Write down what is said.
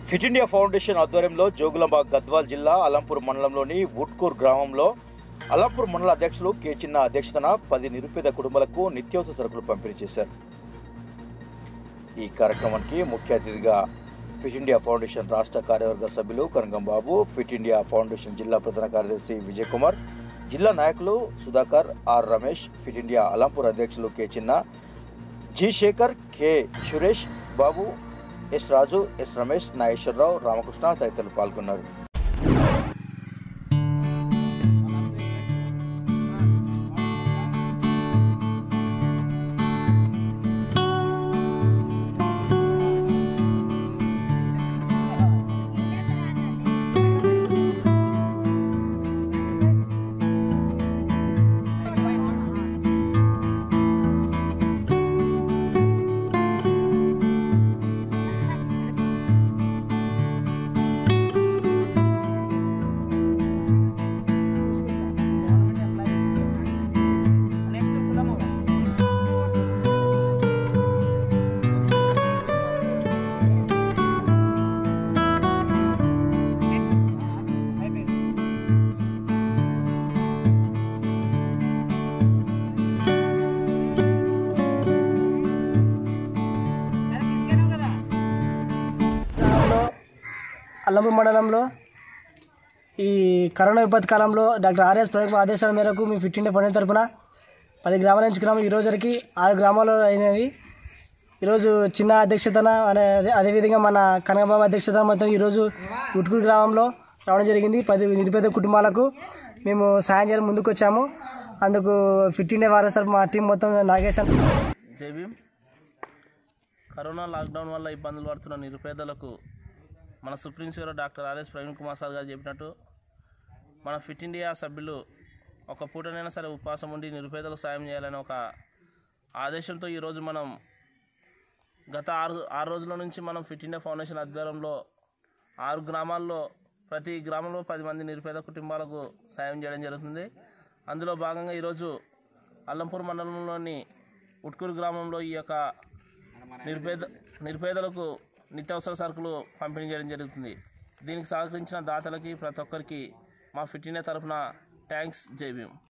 fit India foundation ఆధ్వర్యంలో జోగులాంబ గద్వాల్ జిల్లా అలంపూర్ మండలంలోని వుడ్కూర్ గ్రామంలో అలంపూర్ మండల అధ్యక్షులు కె చిన్న అధ్యక్షతన పది నిరుపేద కుటుంబాలకు నిత్యావసర సరుకులు పంపిణీ చేశారు ఈ కార్యక్రమానికి ముఖ్య అతిథిగా ఫిట్ ఇండియా ఫౌండేషన్ రాష్ట్ర కార్యవర్గ సభ్యులు Kanagam Babu fit India foundation జిల్లా ప్రధాన కార్యదర్శి విజయ్ కుమార్ జిల్లా నాయకులు Sudhakar R Ramesh fit India Alampur అధ్యక్షులు K Chinna G Shekhar K Suresh Babu S Raju S Ramesh Nageswara Rao Ramakrishna తదితరులు పాల్గొన్నారు గ్రామంలో అల్లమూరు మండలంలో ఈ కరోనా విపత్తు కాలంలో డాక్టర్ ఆర్ఎస్ ప్రవీణ్ ఆదేశాల మేరకు మేము ఫిట్ ఇండియా పండుగ తరపున పది గ్రామాల ఎంచుకున్నాము ఈ రోజుకి ఆరు గ్రామాలు అయినది ఈరోజు చిన్న అధ్యక్షతన అనే అదే అదేవిధంగా మన కనకబాబు అధ్యక్షతన మొత్తం ఈరోజు ఉట్కూరు గ్రామంలో రావడం జరిగింది పది నిరుపేద కుటుంబాలకు మేము సాయం చేయడం ముందుకు వచ్చాము అందుకు ఫిట్ ఇండియా వారస్ తరపు మా టీం మొత్తం నాగేశ్ అన్న జై భీమ్ కరోనా లాక్డౌన్ వల్ల ఇబ్బందులు పడుతున్న నిరుపేదలకు మన supreme hero doctor RS Praveen Kumar sir గారు చెప్పినట్టు మన ఫిట్ ఇండియా సభ్యులు ఒక పూటనైనా సరే ఉపవాసం ఉండి నిరుపేదలకు సాయం చేయాలని ఒక ఆదేశంతో ఈరోజు మనం గత ఆరు ఆరు రోజుల నుంచి మనం ఫిట్ ఇండియా ఫౌండేషన్ ఆధ్వర్యంలో ఆరు గ్రామాల్లో ప్రతి గ్రామంలో పది మంది నిరుపేద కుటుంబాలకు సాయం చేయడం జరుగుతుంది అందులో భాగంగా ఈరోజు అల్లంపూర్ మండలంలోని ఉట్కూరు గ్రామంలో ఈ యొక్క నిరుపేద నిరుపేదలకు నిత్యావసర సరుకులు పంపిణీ చేయడం జరుగుతుంది దీనికి సహకరించిన దాతలకి ప్రతి ఒక్కరికి మా ఫిట్ ఇండియా తరఫున థ్యాంక్స్ జై భీమ్